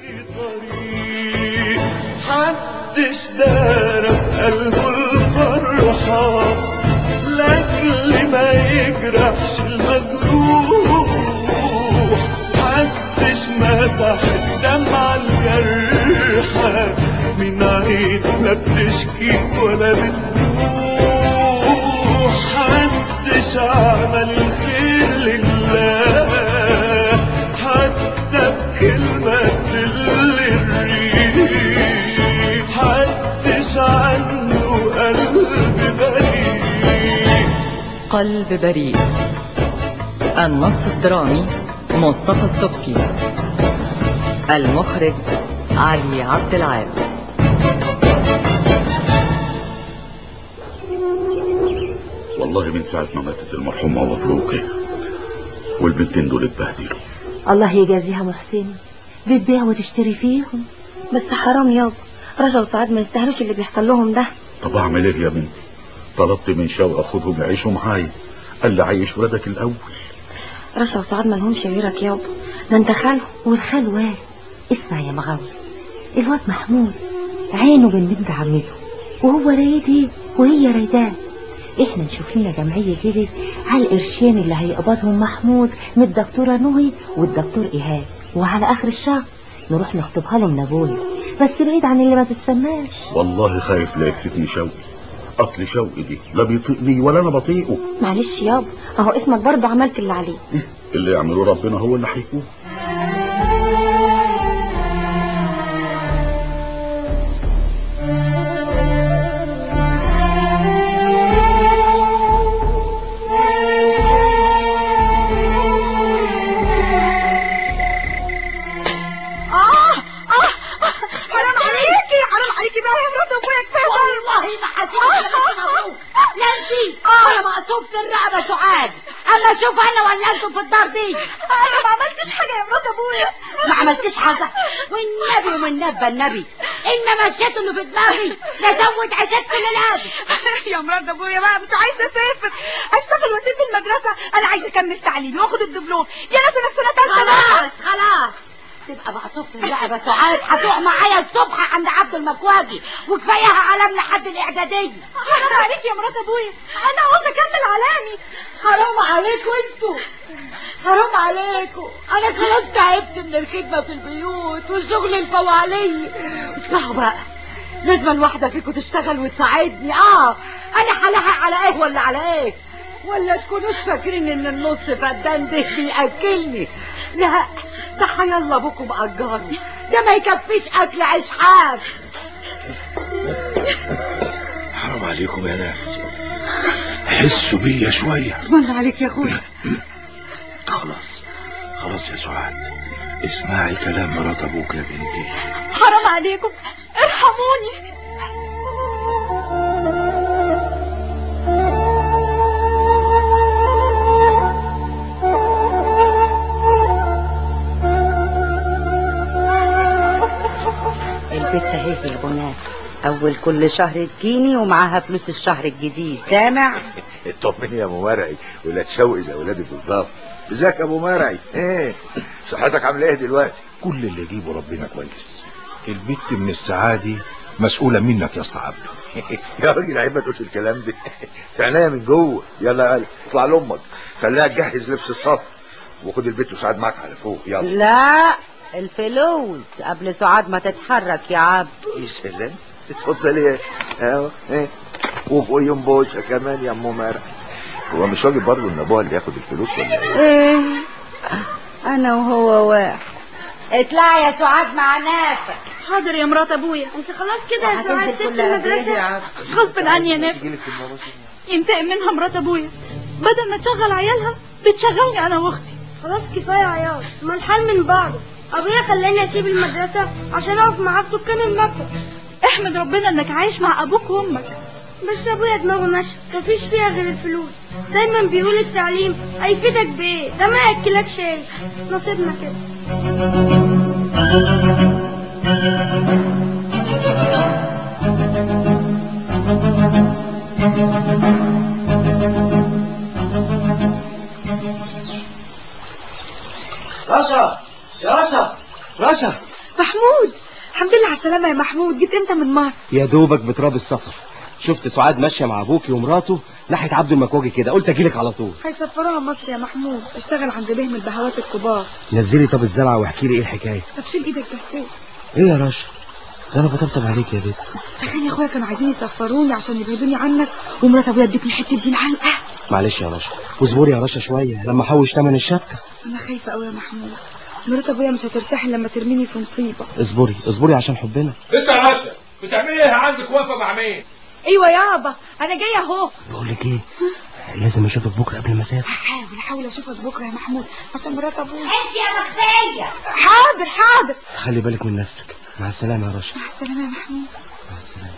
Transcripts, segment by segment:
طريق حدش دار قلبه الفرحة لأجل ما يجرحش المجروح محدش مسح الدمعة الجرحة من عين لا بتشكي ولا بتروح محدش عمل الخير لله حتى بكلمة تدل الريح محدش عنه قلب بريء قلب بريء النص الدرامي مصطفى السبكي المخرج علي عبد العال والله من ساعة ما ماتت المرحومة مبروكة والبنتين دول اتبهدلوا الله يجازيها محسن بتبيع وتشتري فيهم بس حرام يابا رجا وسعاد ما يستاهلوش اللي بيحصل لهم ده طب اعمل ايه يا بنتي طلبت من شوقي اخدهم يعيشوا معايا قال لي عيش ولادك الاول رشا وسعاد ما لهمش غيرك يابا ده انت خالهم والخال واد اسمع يا مغاوي الواد محمود عينه بين بنت عمته وهو رايدها وهي رايداه احنا نشوف لنا جمعية كده على القرشين اللي هيقبضهم محمود من الدكتورة نهي والدكتور ايهاب وعلى اخر الشهر نروح نخطبها له من ابويا بس بعيد عن اللي ما تسماش والله خايف لا يكسفني شوقي اصل شوقي دي لا بيطيقني ولا انا بطيقه معلش يابا اهو اسمك برضه عملت اللي عليه اللي يعمله ربنا هو اللي هيكون اه اه حرام عليكي حرام عليكي بقى يا مرات ابويا كفايه والله ما هسيبك مبروك لا انتي ولا مقصوب في الرقبه سعاد اما اشوف انا ولا انتوا في الدار دي انا ما عملتش حاجه يا مرات ابويا ما عملتش حاجه والنبي ومن نبى النبي ان مشيت اللي في دماغي لزود عشت للابد يا مرات ابويا بقى مش عايزه اسافر اشتغل واسيب المدرسه انا عايزه اكمل تعليمي واخد الدبلوم يا ناس انا في سنه ثالثه خلاص خلاص تبقى مقصوب في الرقبه سعاد هتروح معايا الصبح عند عبد المكواجي وكفاياها علام لحد الاعداديه حرام عليك يا مرات ابويا انا عاوزه اكمل علامي حرام عليكم انتوا حرام عليكم انا خلاص تعبت من الخدمه في البيوت والشغل الفوالي اسمعوا بقى لازم الواحده فيكم تشتغل وتساعدني اه انا هلاحق على ايه ولا على ايه ولا تكونوش فاكرين ان النص فدان ده بياكلني لا ده حيالله ابوكم مأجرني ده ما يكفيش اكل عيش حاف حرام عليكم يا ناس حسوا بيا شوية اسم عليك يا اخويا خلاص خلاص يا سعاد اسمعي كلام مرات ابوك يا بنتي حرام عليكم ارحموني البت اهي يا بنات اول كل شهر تجيني ومعاها فلوس الشهر الجديد سامع اطمني يا ابو مرعي ولا تشوقي زي ولادي بالظبط ازيك يا ابو مرعي ايه صحتك عامله ايه دلوقتي كل اللي يجيبه ربنا كويس البت من السعادة مسؤولة منك يا اسطى عبده يا راجل عيب ما تقولش الكلام ده في عينيا من جوه يلا يلا اطلع لامك خليها تجهز لبس الصف وخد البيت وساعد معاك على فوق يلا لا الفلوس قبل سعاد ما تتحرك يا عبد يا سلام اتفضلي اهو ايه وبقيم بوسه كمان يا ام مرعي هو مش واجب برضه ان ابوها اللي ياخد الفلوس ولا ايه ايه انا وهو واحد اطلعي يا سعاد مع نافع حاضر يا مرات ابويا انت خلاص كده يا سعاد وهتنزل سبت كل قد إيه المدرسة يا عبد؟ غصب عني يا نافع تجيلك المرة ينتقم منها مرات ابويا بدل ما تشغل عيالها بتشغلني انا واختي خلاص كفاية عياط ما الحال من بعضه ابويا خلاني اسيب المدرسة عشان اقف معاه في دكان المكتب احمد ربنا انك عايش مع ابوك وامك بس ابويا دماغه ناشفة مفيش فيها غير الفلوس دايما بيقول التعليم هيفيدك بايه ده ما ياكلكش عيش نصيبنا كده رشا يا رشا رشا محمود الحمد لله على السلامة يا محمود جيت امتى من مصر يا دوبك بتراب السفر شفت سعاد ماشيه مع ابوكي ومراته ناحيه عبد المكواجي كده قلت اجيلك على طول هيسفروها مصر يا محمود اشتغل عند بهم البهوات الكبار نزلي طب الزرعه واحكي لي ايه الحكايه طب شيل ايدك بس ايه ايه يا رشا ده انا بطبطب عليك يا بنت تخيل يا اخويا كانوا عايزين يسفروني عشان يبعدوني عنك ومرات ابويا ادتني حته دين علقه معلش يا رشا واصبري يا رشا شويه لما احوش تمن الشبكه انا خايفه قوي يا محمود مرات ابويا مش هترتاح إلا لما ترميني في مصيبه اصبري اصبري عشان حبنا انت يا رشا بتعملي ايه عندك واقفه مع مين ايوه يابا انا جايه اهو بقول لك ايه لازم اشوفك بكره قبل ما اسافر هحاول هحاول اشوفك بكره يا محمود عشان مرات ابويا انت يا مخفية حاضر حاضر خلي بالك من نفسك مع السلامه يا رشا مع السلامه يا محمود مع السلامه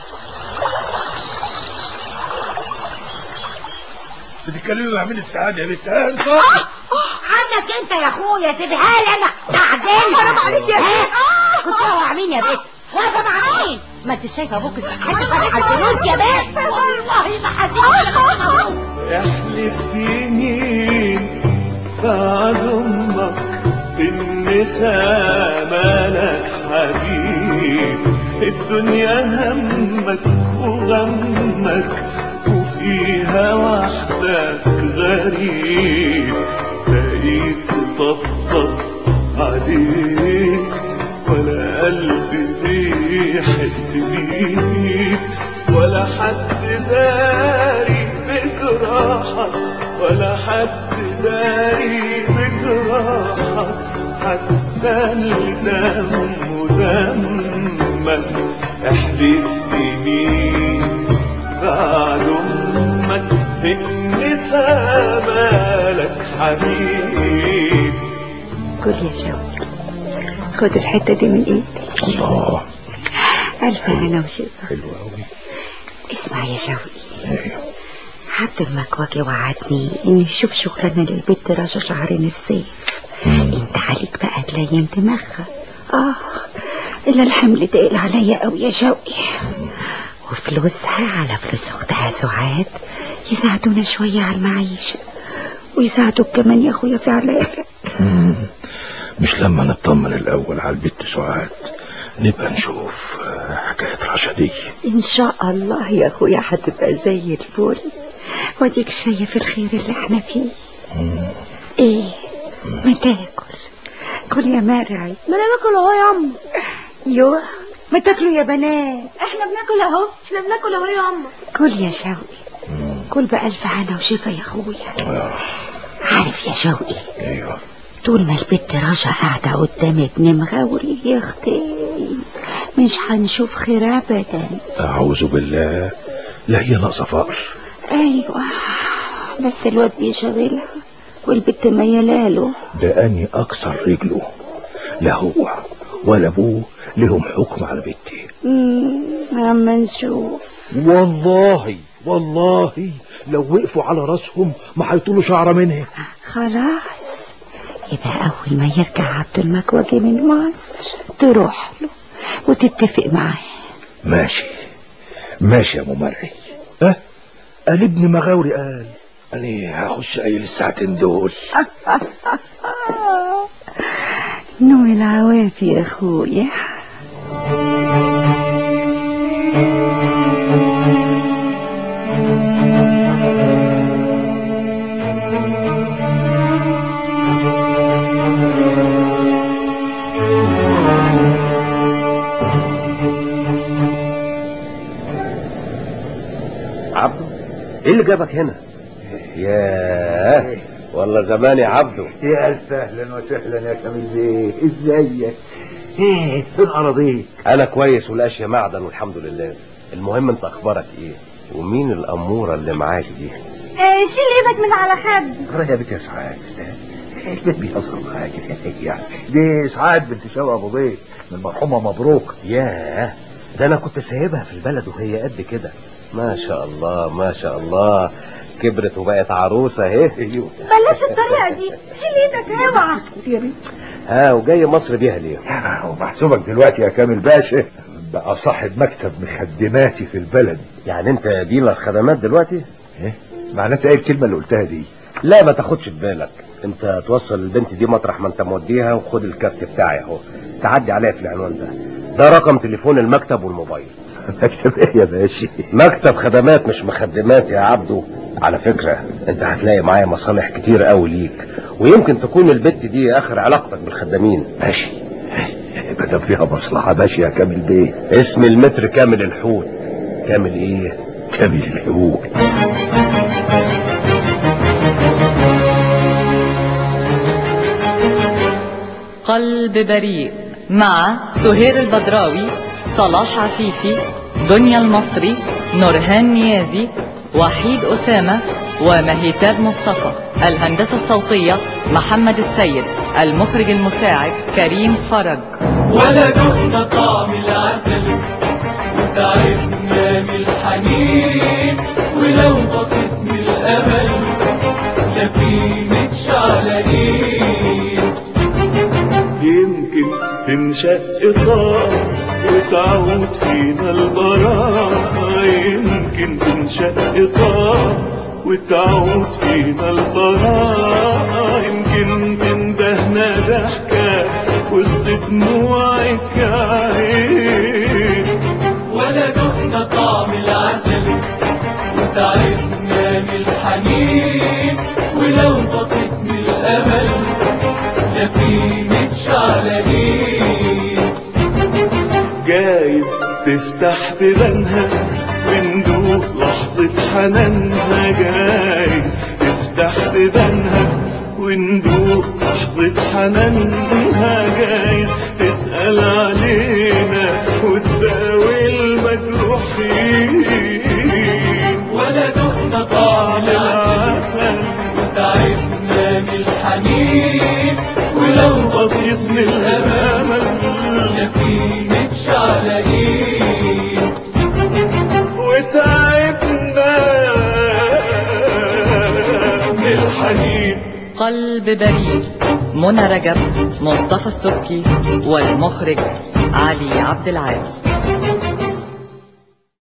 بتتكلمي مع مين السعاده يا بنت ها انت عنك انت يا اخويا سيبها لي انا بعدين حرام عليك يا ها؟ شيخ. كنت مع مين يا بنت واقفه مع مين ما انت شايفه ابوك حد فتح الفلوس يا بنت والله ما حد احلف يمين بعد امك في النساء مالك حبيب الدنيا همك وغمك وفيها وحدك غريب بقيت تطبطب عليك ولا قلبي بيحس بيك ولا حد داري بجراحك ولا حد داري بجراحك حتى اللي دمه دمك احلف يمين بعد امك في النساء مالك حبيب كل يا شوقي خد الحتة دي من ايدي الله ألف هنا وشفا حلو قوي اسمع يا شوقي عبد المكواجي وعدني اني اشوف شغلانه للبت رشا شهرين الصيف انت عليك بقى تلين دماغها اه الا الحمل تقل عليا قوي يا شوقي وفلوسها على فلوس اختها سعاد يساعدونا شويه على المعيشه ويساعدوك كمان يا اخويا في علاجك مش لما نطمن الاول على البت سعاد نبقى نشوف آه، حكايه رشا دي ان شاء الله يا اخويا هتبقى زي الفل واديك شايف الخير اللي احنا فيه ايه ما تاكل كل يا مرعي ما انا باكل اهو يا عم يوه ما تاكلوا يا بنات احنا بناكل اهو احنا بناكل اهو يا عم كل يا شوقي كل بألف هنا وشفا يا اخويا آه، عارف يا شوقي ايوه طول ما البت رشا قاعدة قدام ابن مغاوري يا اختي مش هنشوف خير ابدا اعوذ بالله لا هي ناقصه فقر ايوه بس الواد بيشغلها والبت ميلاله ده اني اكسر رجله لا هو ولا ابوه لهم حكم على بنتي أمم، عما نشوف والله والله لو وقفوا على راسهم ما هيطولوا شعره منها خلاص يبقى أول ما يرجع عبد المكواجي من مصر تروح له وتتفق معاه ماشي ماشي يا ممري ها قال ابن مغاوري قال انا هخش قايل الساعتين دول نوم العوافي يا أخويا عبده ايه اللي جابك هنا ياه والله زمان يا عبده يا الف اهلا وسهلا يا كامل بيه ازيك ايه فين اراضيك انا كويس والاشياء معدن والحمد لله المهم انت اخبارك ايه ومين الاموره اللي معاك دي آه شيل ايدك من على خدي ترى يا بنت يا سعاد البيت بيهزر معاك يعني دي سعاد بنت شوقي ابو بيت من المرحومه مبروك ياه ده انا كنت سايبها في البلد وهي قد كده ما شاء الله ما شاء الله كبرت وبقت عروسه اهي ايوه بلاش الطريقه دي شيل ايدك اوعى يا بنت ها وجاي مصر بيها ليه ومحسوبك دلوقتي يا كامل باشا بقى صاحب مكتب مخدماتي في البلد يعني انت ديلر خدمات دلوقتي ايه معناتها ايه الكلمه اللي قلتها دي لا ما تاخدش في بالك انت توصل البنت دي مطرح ما انت موديها وخد الكارت بتاعي اهو تعدي عليا في العنوان ده ده رقم تليفون المكتب والموبايل مكتب ايه يا باشا مكتب خدمات مش مخدمات يا عبدو على فكرة انت هتلاقي معايا مصالح كتير قوي ليك ويمكن تكون البت دي اخر علاقتك بالخدامين ماشي ما دام فيها مصلحة ماشي يا كامل بيه اسم المتر كامل الحوت كامل ايه كامل الحقوق قلب بريء مع سهير البدراوي صلاح عفيفي دنيا المصري نورهان نيازي وحيد أسامة ومهيتاب مصطفى الهندسة الصوتية محمد السيد المخرج المساعد كريم فرج ولا دقنا طعم العسل وتعبنا من الحنين ولو بصيص من الامل لا في متشعلقين يمكن تنشق طار وتعود فينا البراءة يمكن تنشق طار وتعود فينا البراءة يمكن تندهنا ضحكة وسط دموعك عين ولا دقنا طعم العسل وتعبنا من الحنين ولو بصيص من الامل لا في متشعلقين جايز تفتح بيبانها وندوق لحظة حنانها جايز تفتح بيبانها وندوق لحظة حنانها جايز تسأل علينا وتداوي المجروحين ولا دقنا طعم العسل وتعبنا من الحنين ولو بصيص من الأمل لا في متشعلقين وتعبنا من الحنين قلب بريء منى رجب مصطفى السبكي والمخرج علي عبد العال